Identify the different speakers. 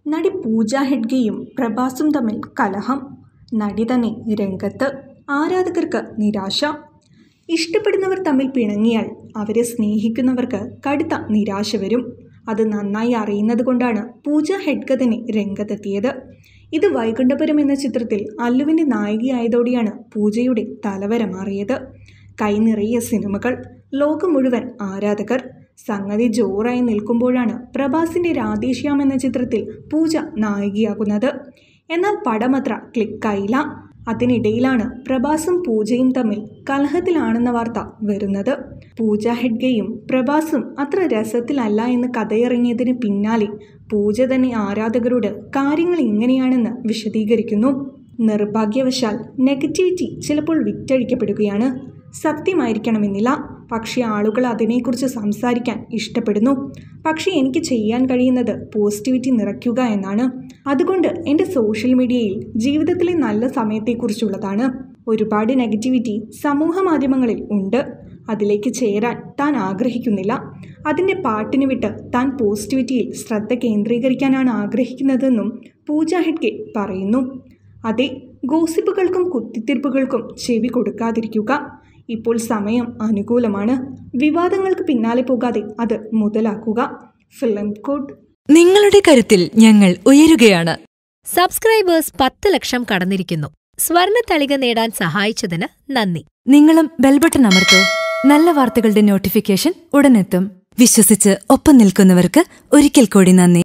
Speaker 1: നടി പൂജ ഹെഗ്ഡെയും പ്രഭാസും തമ്മിൽ കലഹം നടി തന്നെ രംഗത്ത് ആരാധകർക്ക് നിരാശ ഇഷ്ടപ്പെടുന്നവർ തമ്മിൽ പിണങ്ങിയാൽ അവരെ സ്നേഹിക്കുന്നവർക്ക് കടുത്ത നിരാശ വരും അത് നന്നായി അറിയുന്നത് കൊണ്ടാണ് പൂജ ഹെഗ്ഡെ തന്നെ രംഗത്തെത്തിയത് ഇത് വൈകുണ്ഠപുരം എന്ന ചിത്രത്തിൽ അല്ലുവിൻ്റെ നായികയായതോടെയാണ് പൂജയുടെ തലവര മാറിയത് കൈനിറയെ സിനിമകൾ ലോകം മുഴുവൻ ആരാധകർ സംഗതി ജോറായി നിൽക്കുമ്പോഴാണ് പ്രഭാസിന്റെ രാധേശ്യാം എന്ന ചിത്രത്തിൽ പൂജ നായികയാകുന്നത് എന്നാൽ പടമത്ര ക്ലിക്കായില്ല അതിനിടയിലാണ് പ്രഭാസും പൂജയും തമ്മിൽ കലഹത്തിലാണെന്ന വാർത്ത വരുന്നത് പൂജ ഹെഗ്ഡെയും പ്രഭാസും അത്ര രസത്തിലല്ല എന്ന് കഥയിറങ്ങിയതിന് പിന്നാലെ പൂജ തന്നെ ആരാധകരോട് കാര്യങ്ങൾ ഇങ്ങനെയാണെന്ന് വിശദീകരിക്കുന്നു നിർഭാഗ്യവശാൽ നെഗറ്റിവിറ്റി ചിലപ്പോൾ വിറ്റഴിക്കപ്പെടുകയാണ് സത്യമായിരിക്കണമെന്നില്ല പക്ഷേ ആളുകൾ അതിനെക്കുറിച്ച് സംസാരിക്കാൻ ഇഷ്ടപ്പെടുന്നു പക്ഷേ എനിക്ക് ചെയ്യാൻ കഴിയുന്നത് പോസിറ്റിവിറ്റി നിറയ്ക്കുക എന്നാണ് അതുകൊണ്ട് എൻ്റെ സോഷ്യൽ മീഡിയയിൽ ജീവിതത്തിലെ നല്ല സമയത്തെക്കുറിച്ചുള്ളതാണ് ഒരുപാട് നെഗറ്റിവിറ്റി സമൂഹ മാധ്യമങ്ങളിൽ ഉണ്ട് അതിലേക്ക് ചേരാൻ താൻ ആഗ്രഹിക്കുന്നില്ല അതിൻ്റെ പാട്ടിന് വിട്ട് താൻ പോസിറ്റിവിറ്റിയിൽ ശ്രദ്ധ കേന്ദ്രീകരിക്കാനാണ് ആഗ്രഹിക്കുന്നതെന്നും പൂജ ഹെഡ്കെ പറയുന്നു അതെ ഗോസിപ്പുകൾക്കും കുത്തിത്തിരിപ്പുകൾക്കും ചെവി കൊടുക്കാതിരിക്കുക ഇപ്പോൾ സമയം അനുകൂലമാണ് വിവാദങ്ങൾക്ക് പിന്നാലെ പോകാതെ അത് മുതലാക്കുക ഫിലിം കോഡ്
Speaker 2: നിങ്ങളുടെ കരുത്തിൽ ഞങ്ങൾ ഉയരുകയാണ്
Speaker 3: സബ്സ്ക്രൈബേഴ്സ് പത്ത് ലക്ഷം കടന്നിരിക്കുന്നു സ്വർണ തളിക നേടാൻ സഹായിച്ചതിന് നന്ദി
Speaker 2: നിങ്ങളും ബെൽബട്ടൺ അമർത്തോ നല്ല വാർത്തകളുടെ നോട്ടിഫിക്കേഷൻ ഉടനെത്തും വിശ്വസിച്ച് ഒപ്പം നിൽക്കുന്നവർക്ക് ഒരിക്കൽ കൂടി നന്ദി